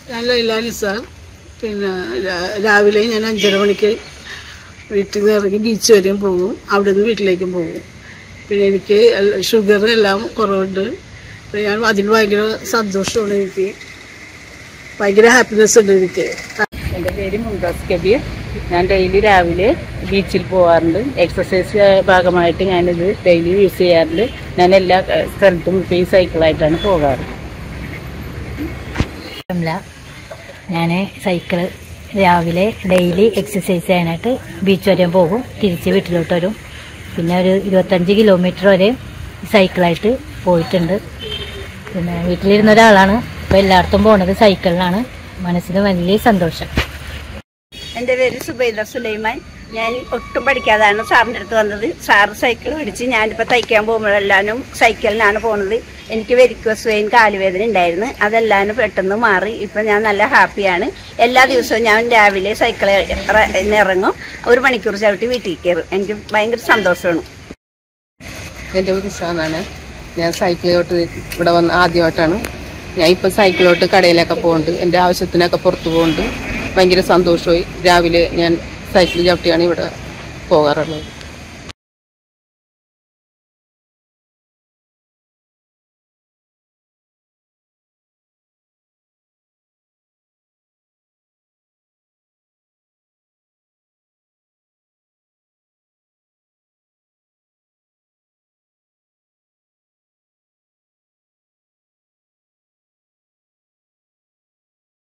ഞാൻ ലൈലാലി സാർ പിന്നെ രാ- രാവിലെ ഞാൻ അഞ്ചര മണിക്ക് വീട്ടിൽ നിന്ന് ഇറങ്ങി ബീച്ച് വരെയും പോകും അവിടെ നിന്ന് വീട്ടിലേക്കും പോകും പിന്നെ എനിക്ക് ഷുഗർ എല്ലാം കുറവുണ്ട് പിന്നെ ഞാൻ അതിന് ഭയങ്കര സന്തോഷമാണ് എനിക്ക് ഭയങ്കര ഹാപ്പിനെസ് ഉണ്ട് എനിക്ക് എൻ്റെ പേര് മുംതാസ് കബീർ ഞാൻ ഡെയിലി രാവിലെ ബീച്ചിൽ പോകാറുണ്ട് എക്സസൈസ് ഭാഗമായിട്ട് ഞാനിത് ഡെയിലി യൂസ് ചെയ്യാറുണ്ട് ഞാൻ എല്ലാ ഏഹ്, സ്ഥലത്തും ഇപ്പോൾ ഈ സൈക്കിളായിട്ടാണ് പോകാറ് ഷംല ഞാൻ സൈക്കിള് രാവിലെ ഡെയിലി എക്സസൈസ് ചെയ്യാനായിട്ട് ബീച്ച് വരെ പോകും തിരിച്ച് വീട്ടിലോട്ട് വരും പിന്നെ ഒരു ഇരുപത്തഞ്ച് കിലോമീറ്റർ വരെ സൈക്കിളായിട്ട് പോയിട്ടുണ്ട് പിന്നെ വീട്ടിലിരുന്ന ഒരാളാണ് ഇപ്പോൾ എല്ലായിടത്തും പോണത് സൈക്കിളിലാണ് മനസ്സിന് വലിയ സന്തോഷം എൻ്റെ പേര് സുബൈദ സുലൈമാൻ ഞാൻ ഒട്ടും പഠിക്കാതാണ് സാറിൻ്റെ അടുത്ത് വന്നത് സാറ് സൈക്കിൾ പിടിച്ച് ഞാനിപ്പോൾ തയ്ക്കാൻ പോകുമ്പോഴെല്ലാനും സൈക്കിളിനാണ് പോകുന്നത് എനിക്ക് വെരിക്കോസ് വെയിൻ കാലുവേദന ഉണ്ടായിരുന്നു അതെല്ലാം പെട്ടെന്ന് മാറി ഇപ്പം ഞാൻ നല്ല ഹാപ്പിയാണ് എല്ലാ ദിവസവും ഞാൻ രാവിലെ സൈക്കിൾ ഇറങ്ങും ഒരു മണിക്കൂർ ചവിട്ടി വീട്ടിൽ കയറും എനിക്ക് ഭയങ്കര സന്തോഷമാണ് എൻ്റെ പേര് ഉഷാന്നാണ് ഞാൻ സൈക്കിളിലോട്ട് ഇവിടെ വന്ന് ആദ്യമായിട്ടാണ് ഞാൻ ഇപ്പം സൈക്കിളിലോട്ട് കടയിലൊക്കെ പോകുന്നുണ്ട് എൻ്റെ ആവശ്യത്തിനൊക്കെ പുറത്ത് പോകുന്നുണ്ട് ഭയങ്കര സന്തോഷമായി രാവിലെ ഞാൻ സൈക്കിൾ ചവിട്ടിയാണ് ഇവിടെ പോകാറുള്ളത്